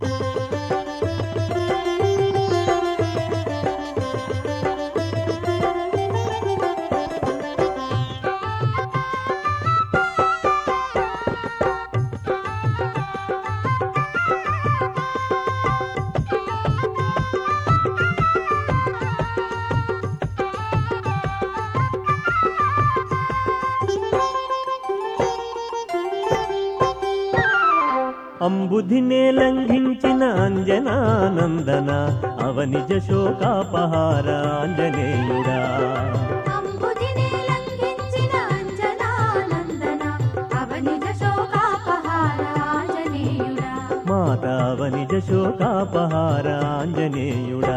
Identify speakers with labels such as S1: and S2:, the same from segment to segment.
S1: అంబుధినే లంఘించిన అంజనానందన అవనిజ శోకాపహార ఆంజనేయుడా
S2: అంబుదిని లంఘించిన అంజనానందన అవనిజ శోకాపహార ఆంజనేయుడా
S1: మాత అవనిజ శోకాపహార ఆంజనేయుడా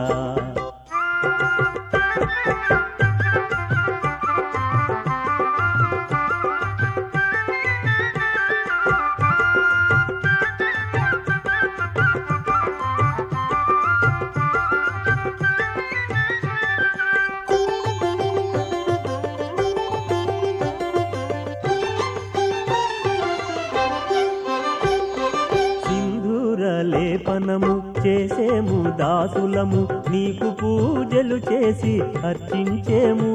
S1: సింధూర లేపనము చేసేము దాసులము నీకు పూజలు చేసి అర్చించేము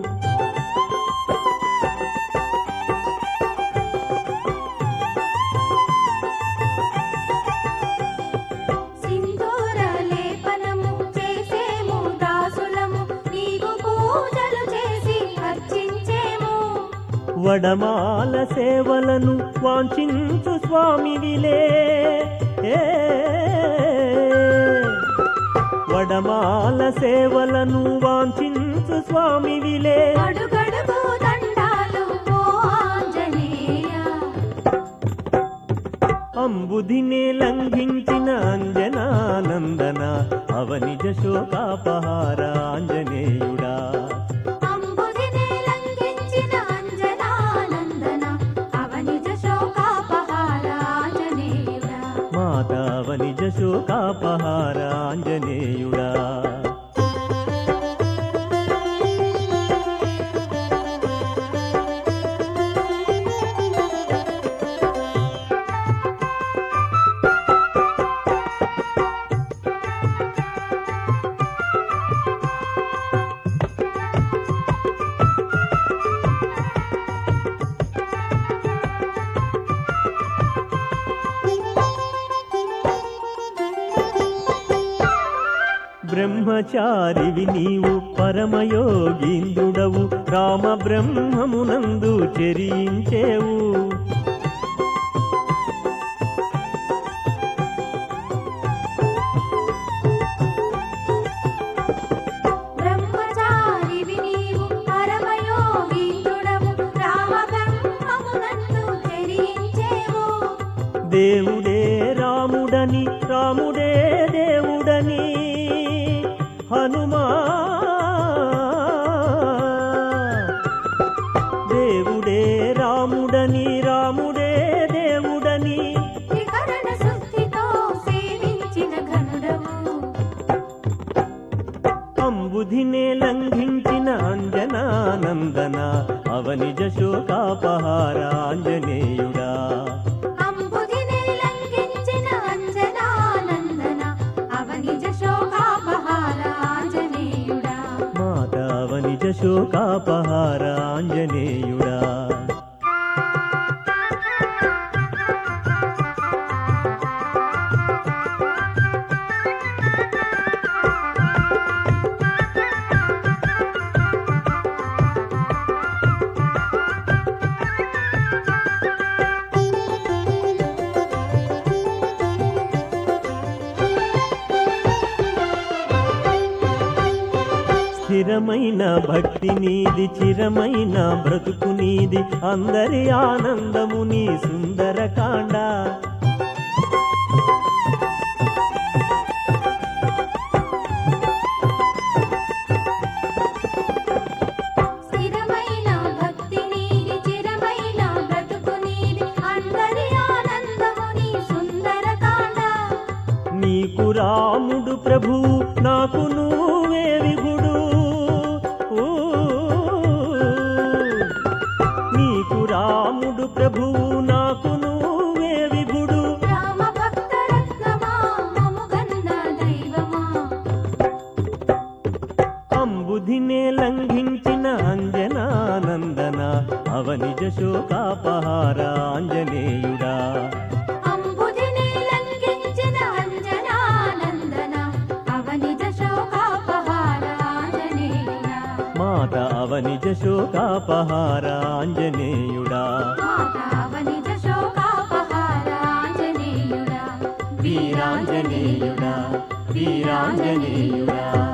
S2: సింధూర లేపనము చేసేము దాసులము నీకు పూజలు చేసి అర్చించేము
S1: వడమాల సేవలను వాంఛించు స్వామివిలే ఏ. వడమాల సేవలను వాంఛించు స్వామివిలే
S2: అడుగడుగు దండాలు ఓ ఆంజనేయ
S1: అంబుధిని లంఘించిన అంజనానందన అవనిజ శోకాపహార ఆంజనేయుడా
S2: అంబుదిని లంఘించిన అంజనానందన అవనిజ శోకాపహార ఆంజనేయుడా
S1: మాత అవనిజ శోకాపహార ఆంజనేయుడా బ్రహ్మచారివి నీవు పరమయోగీంద్రుడవు రామ బ్రహ్మమునందు చెరించేవు
S2: బ్రహ్మచారివి నీవు పరమయోగీంద్రుడవు రామ బ్రహ్మమునందు చెరించేవు
S1: దేవుడే రాముడని రాముడే దేవుడని హనుమా దేవుడే రాముడని రాముడే దేవుడని
S2: త్రికరణ శుద్ధితో సేవించిన ఘనుడవు
S1: అంబుధినే లంఘించిన అంజనానందన అవనిజ శోకాపహార ఆంజనేయుడా
S2: అంబుదిని లంఘించిన అంజనానందన అవనిజ శోకాపహార ఆంజనేయుడా
S1: మాత అవనిజ శోకాపహార ఆంజనేయుడా స్థిరమైన భక్తి నీది చిరమైన బ్రతుకు నీది అందరి ఆనందము నీ సుందరకాండ
S2: స్థిరమైన భక్తి నీది చిరమైన బ్రతుకు నీది అందరి ఆనందము నీ సుందరకాండ
S1: నీకు రాముడు ప్రభు నాకు నువ్వే విభుడు ఊ. నీకు రాముడు ప్రభు నాకు నువ్వే విభుడు
S2: రామ భక్త రత్నమా
S1: అవనిజ శోకాపహార ఆంజనేయుడా
S2: అంబుధిని లంఘించిన అంజనానందన అవనిజ శోకాపహార ఆంజనేయుడా
S1: మాత అవనిజ శోకాపహార ఆంజనేయుడా
S2: మాత అవనిజ శోకాపహార ఆంజనేయుడా
S1: వీరాంజనేయుడా వీరాంజనేయుడా